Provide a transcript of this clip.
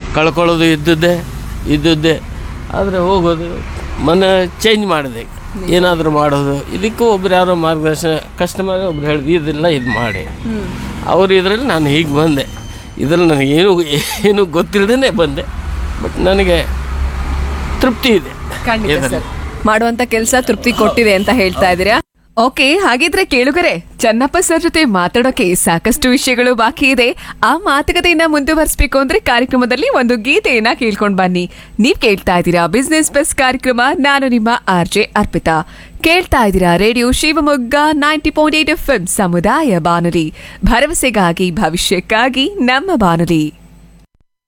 ಕಳ್ಕೊಳ್ಳೋದು ಇದ್ದದ್ದೇ ಇದ್ದದ್ದೇ ಆದರೆ ಹೋಗೋದು ಮನೆ ಚೇಂಜ್ ಮಾಡಿದೆ ಏನಾದರೂ ಮಾಡೋದು ಇದಕ್ಕೂ ಒಬ್ರು ಯಾರೋ ಮಾರ್ಗದರ್ಶನ ಕಸ್ಟಮರ್ ಒಬ್ರು ಹೇಳಿದ್ರು ಇದೆಲ್ಲ ಇದು ಮಾಡಿ ಅವ್ರು ಇದರಲ್ಲಿ ನಾನು ಹೀಗೆ ಬಂದೆ ಇದರಲ್ಲಿ ನನಗೇನು ಏನು ಗೊತ್ತಿಲ್ಲದೇ ಬಂದೆ ಬಟ್ ನನಗೆ ತೃಪ್ತಿ ಇದೆ ಖಂಡಿತ ಇದರಲ್ಲಿ. ಸರ್ ಮಾಡುವಂತ ಕೆಲಸ ತೃಪ್ತಿ ಕೊಟ್ಟಿದೆ ಅಂತ ಹೇಳ್ತಾ ಇದ್ದೀರಾ ಓಕೆ ಹಾಗಿದ್ರೆ ಕೇಳುಗರೆ ಚನ್ನಪ್ಪ ಸರ್ ಜೊತೆ ಮಾತಾಡೋಕೆ ಸಾಕಷ್ಟು ವಿಷಯಗಳು ಬಾಕಿ ಇದೆ ಆ ಮಾತುಕತೆಯನ್ನ ಮುಂದುವರಿಸಬೇಕು ಅಂದ್ರೆ ಕಾರ್ಯಕ್ರಮದಲ್ಲಿ ಒಂದು ಗೀತೆಯನ್ನ ಕೇಳ್ಕೊಂಡ್ ಬನ್ನಿ ನೀವ್ ಕೇಳ್ತಾ ಇದ್ದೀರಾ ಬಿಸ್ನೆಸ್ ಬಸ್ ಕಾರ್ಯಕ್ರಮ ನಾನು ನಿಮ್ಮ ಆರ್ ಜೆ ಅರ್ಪಿತಾ ಕೇಳ್ತಾ ಇದ್ದೀರಾ radio Shivamogga ninety point eight F ಸಮುದಾಯ ಬಾನುಲಿ ಭರವಸೆಗಾಗಿ ಭವಿಷ್ಯಕ್ಕಾಗಿ ನಮ್ಮ ಬಾನುಲಿ